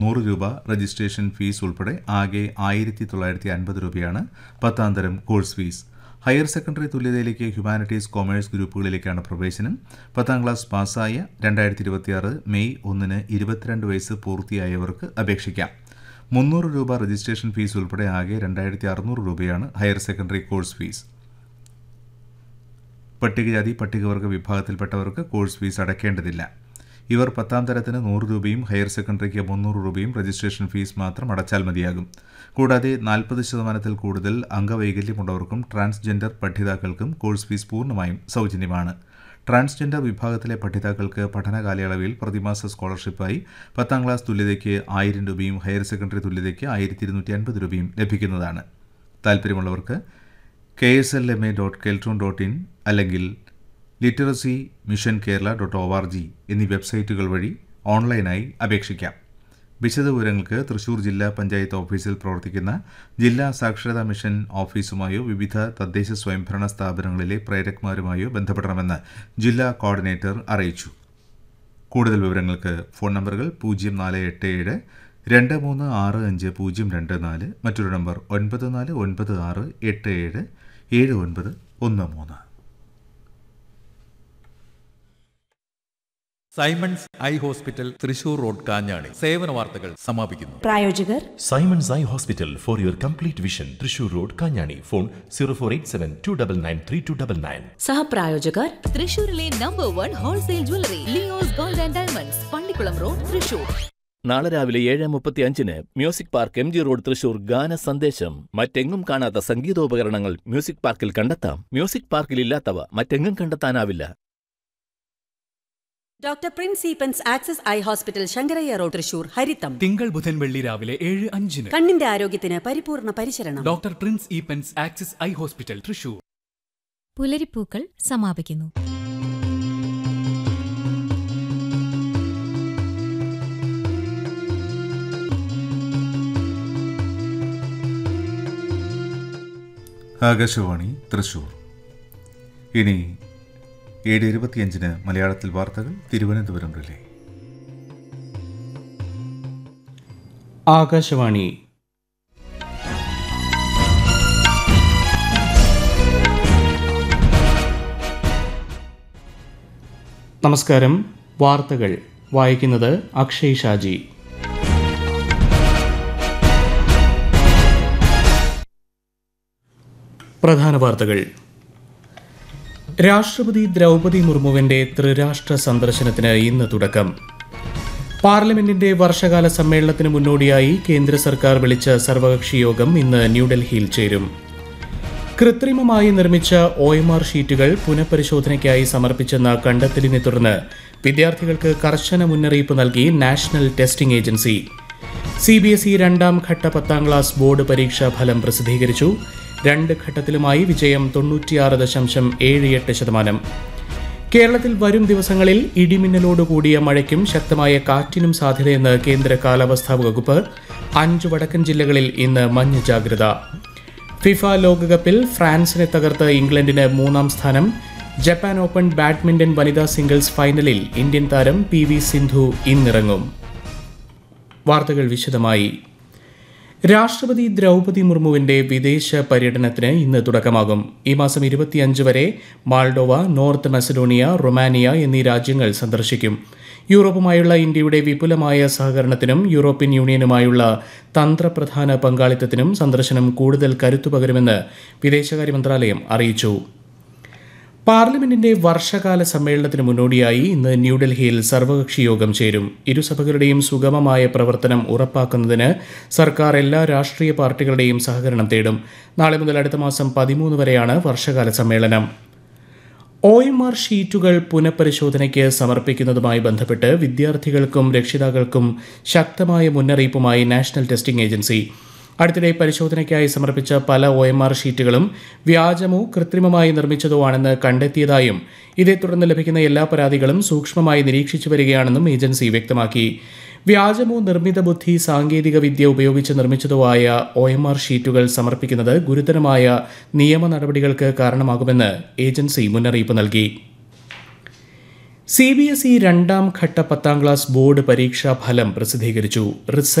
നൂറ് രൂപ registration fees ഉൾപ്പെടെ ആകെ ആയിരത്തി തൊള്ളായിരത്തി അൻപത് രൂപയാണ് പത്താം തരം കോഴ്സ് ഫീസ് ഹയർ സെക്കൻഡറി തുല്യതയിലേക്ക് ഹ്യൂമാനിറ്റീസ് കൊമേഴ്സ് ഗ്രൂപ്പുകളിലേക്കാണ് പ്രവേശനം പത്താം ക്ലാസ് പാസ്സായ രണ്ടായിരത്തി ഇരുപത്തിയാറ് മെയ് ഒന്നിന് ഇരുപത്തിരണ്ട് വയസ്സ് പൂർത്തിയായവർക്ക് അപേക്ഷിക്കാം മുന്നൂറ് രൂപ രജിസ്ട്രേഷൻ ഫീസ് ഉൾപ്പെടെ ആകെ രണ്ടായിരത്തി അറുന്നൂറ് രൂപയാണ് ഹയർ സെക്കൻഡറി കോഴ്സ് ഫീസ് പട്ടികജാതി പട്ടികവർഗ വിഭാഗത്തിൽപ്പെട്ടവർക്ക് കോഴ്സ് ഫീസ് അടയ്ക്കേണ്ടതില്ല ഇവർ പത്താം തരത്തിന് നൂറ് രൂപയും ഹയർ സെക്കൻഡറിക്ക് മുന്നൂറ് രൂപയും രജിസ്ട്രേഷൻ ഫീസ് മാത്രം അടച്ചാൽ മതിയാകും കൂടാതെ നാൽപ്പത് ശതമാനത്തിൽ കൂടുതൽ അംഗവൈകല്യമുള്ളവർക്കും ട്രാൻസ്ജെൻഡർ പഠിതാക്കൾക്കും കോഴ്സ് ഫീസ് പൂർണ്ണമായും സൗജന്യമാണ് ട്രാൻസ്ജെൻഡർ വിഭാഗത്തിലെ പഠിതാക്കൾക്ക് പഠന കാലയളവിൽ പ്രതിമാസ സ്കോളർഷിപ്പായി പത്താം ക്ലാസ് തുല്യതയ്ക്ക് ആയിരം രൂപയും ഹയർ സെക്കൻഡറി തുല്യതയ്ക്ക് ആയിരത്തി ഇരുന്നൂറ്റി അൻപത് രൂപയും ലഭിക്കുന്നതാണ് താൽപ്പര്യമുള്ളവർക്ക് K S L M A dot Keltron dot in അല്ലെങ്കിൽ literacy mission Kerala dot O R G എന്നീ വെബ്സൈറ്റുകൾ വഴി ഓൺലൈനായി അപേക്ഷിക്കാം വിശദവിവരങ്ങൾക്ക് തൃശൂർ ജില്ലാ പഞ്ചായത്ത് ഓഫീസിൽ പ്രവർത്തിക്കുന്ന ജില്ലാ സാക്ഷരതാ മിഷൻ ഓഫീസുമായോ വിവിധ തദ്ദേശ സ്വയംഭരണ സ്ഥാപനങ്ങളിലെ പ്രേരക്മാരുമായോ ബന്ധപ്പെടണമെന്ന് ജില്ലാ കോർഡിനേറ്റർ അറിയിച്ചു കൂടുതൽ വിവരങ്ങൾക്ക് ഫോൺ നമ്പറുകൾ പൂജ്യം നാല് എട്ട് ഏഴ് രണ്ട് മൂന്ന് ആറ് അഞ്ച് പൂജ്യം രണ്ട് നാല് മറ്റൊരു നമ്പർ ഒൻപത് നാല് ഒൻപത് ആറ് എട്ട് ഏഴ് ഏഴ് ഒൻപത് ഒന്ന് മൂന്ന് Simons eye hospital Thrissur road Kanjani സേവന വാർത്തകൾ സമാപിക്കുന്നു പ്രായോജകർ Simon's Eye Hospital for your complete vision. Trishur Road, Kanyani. Phone 0487 299 3299. സഹപ്രായോജകർ തൃശൂരിലെ number one wholesale jewellery Leo's gold and diamonds Pallikulam road Thrissur നാളെ രാവിലെ ഏഴ് മുപ്പത്തി അഞ്ചിന് music park M G road Thrissur ഗാന സന്ദേശം മറ്റെങ്ങും കാണാത്ത സംഗീതോപകരണങ്ങൾ മ്യൂസിക് പാർക്കിൽ കണ്ടെത്താം മ്യൂസിക് പാർക്കിൽ ഇല്ലാത്തവ മറ്റെങ്ങും കണ്ടെത്താനാവില്ല doctor Prince Eapen's access eye hospital Sankaraiah road Thrissur ഹരിത്തം തിങ്കൾ ബുധൻ വെള്ളി രാവിലെ ഏഴ് അഞ്ചിന് കണ്ണിന്റെ ആരോഗ്യത്തിന് പരിപൂർണ പരിചരണം doctor Prince Eapen's axis eye hospital Thrissur പുലരിപ്പൂക്കൾ സമാപിക്കുന്നു ആകാശവാണി തൃശൂർ ഇനി ഏഴ് ഇരുപത്തിയഞ്ചിന് മലയാളത്തിൽ വാർത്തകൾ തിരുവനന്തപുരം റിലേ ആകാശവാണി നമസ്കാരം വാർത്തകൾ വായിക്കുന്നത് അക്ഷയ് ഷാജി പ്രധാന വാർത്തകൾ രാഷ്ട്രപതി ദ്രൗപതി മുർമുവിന്റെ ത്രിരാഷ്ട്ര സന്ദർശനത്തിന് ഇന്ന് തുടക്കം പാർലമെന്റിന്റെ വർഷകാല സമ്മേളനത്തിന് മുന്നോടിയായി കേന്ദ്ര സർക്കാർ വിളിച്ച സർവകക്ഷി യോഗം ഇന്ന് ന്യൂഡൽഹിയിൽ ചേരും കൃത്രിമമായി നിർമ്മിച്ച ഒ എം ആർ ഷീറ്റുകൾ പുനഃപരിശോധനയ്ക്കായി സമർപ്പിച്ചെന്ന കണ്ടെത്തലിനെ തുടർന്ന് വിദ്യാർത്ഥികൾക്ക് കർശന മുന്നറിയിപ്പ് നൽകി national testing agency C B S E രണ്ടാം ഘട്ട പത്താം ക്ലാസ് ബോർഡ് പരീക്ഷാ ഫലം പ്രസിദ്ധീകരിച്ചു രണ്ട് ഘട്ടത്തിലുമായി വിജയം തൊണ്ണൂറ്റിയാറ് ദശാംശം ഏഴ് എട്ട് ശതമാനം കേരളത്തിൽ വരും ദിവസങ്ങളിൽ ഇടിമിന്നലോട് കൂടിയ മഴയ്ക്കും ശക്തമായ കാറ്റിനും സാധ്യതയെന്ന് കേന്ദ്ര കാലാവസ്ഥാ വകുപ്പ് അഞ്ച് വടക്കൻ ജില്ലകളിൽ ഇന്ന് മഞ്ഞ ജാഗ്രത ഫിഫ ലോകകപ്പിൽ ഫ്രാൻസിനെ തകർത്ത് ഇംഗ്ലണ്ടിന് മൂന്നാം സ്ഥാനം ജപ്പാൻ ഓപ്പൺ ബാഡ്മിന്റൺ വനിതാ സിംഗിൾസ് ഫൈനലിൽ ഇന്ത്യൻ താരം പി വി സിന്ധു ഇന്നിറങ്ങും വാർത്തകൾ വിശദമായി രാഷ്ട്രപതി ദ്രൗപതി മുർമുവിന്റെ വിദേശ പര്യടനത്തിന് ഇന്ന് തുടക്കമാകും ഈ മാസം ഇരുപത്തിയഞ്ച് വരെ മാൾഡോവ നോർത്ത് മെസഡോണിയ റൊമാനിയ എന്നീ രാജ്യങ്ങൾ സന്ദർശിക്കും യൂറോപ്പുമായുള്ള ഇന്ത്യയുടെ വിപുലമായ സഹകരണത്തിനും യൂറോപ്യൻ യൂണിയനുമായുള്ള തന്ത്രപ്രധാന പങ്കാളിത്തത്തിനും സന്ദർശനം കൂടുതൽ കരുത്തു പകരുമെന്ന് വിദേശകാര്യ മന്ത്രാലയം അറിയിച്ചു പാർലമെന്റിന്റെ വർഷകാല സമ്മേളനത്തിന് മുന്നോടിയായി ഇന്ന് ന്യൂഡൽഹിയിൽ സർവകക്ഷി യോഗം ചേരും ഇരുസഭകളുടെയും സുഗമമായ പ്രവർത്തനം ഉറപ്പാക്കുന്നതിന് സർക്കാർ എല്ലാ രാഷ്ട്രീയ പാർട്ടികളുടെയും സഹകരണം തേടും നാളെ മുതൽ അടുത്ത മാസം പതിമൂന്ന് വരെയാണ് വർഷകാല സമ്മേളനം ഒ എം ആർ ഷീറ്റുകൾ പുനഃപരിശോധനയ്ക്ക് സമർപ്പിക്കുന്നതുമായി ബന്ധപ്പെട്ട് വിദ്യാർത്ഥികൾക്കും രക്ഷിതാക്കൾക്കും ശക്തമായ മുന്നറിയിപ്പുമായി നാഷണൽ ടെസ്റ്റിംഗ് ഏജൻസി അടുത്തിടെ പരിശോധനയ്ക്കായി സമർപ്പിച്ച പല ഒ എം ആർ ഷീറ്റുകളും വ്യാജമോ കൃത്രിമമായി നിർമ്മിച്ചതോ ആണെന്ന് കണ്ടെത്തിയതായും ഇതേ തുടർന്ന് ലഭിക്കുന്ന എല്ലാ പരാതികളും സൂക്ഷ്മമായി നിരീക്ഷിച്ചു വരികയാണെന്നും ഏജൻസി വ്യക്തമാക്കി വ്യാജമോ നിർമ്മിത ബുദ്ധി സാങ്കേതിക വിദ്യ ഉപയോഗിച്ച് നിർമ്മിച്ചതോ ആയ ഒ എം ആർ ഷീറ്റുകൾ സമർപ്പിക്കുന്നത് ഗുരുതരമായ നിയമ നടപടികൾക്ക് കാരണമാകുമെന്ന് ഏജൻസി മുന്നറിയിപ്പ് നൽകി സി ബി എസ് ഇ രണ്ടാം ഘട്ട പത്താം ക്ലാസ് ബോർഡ് പരീക്ഷാ ഫലം പ്രസിദ്ധീകരിച്ചു റിസൾട്ട്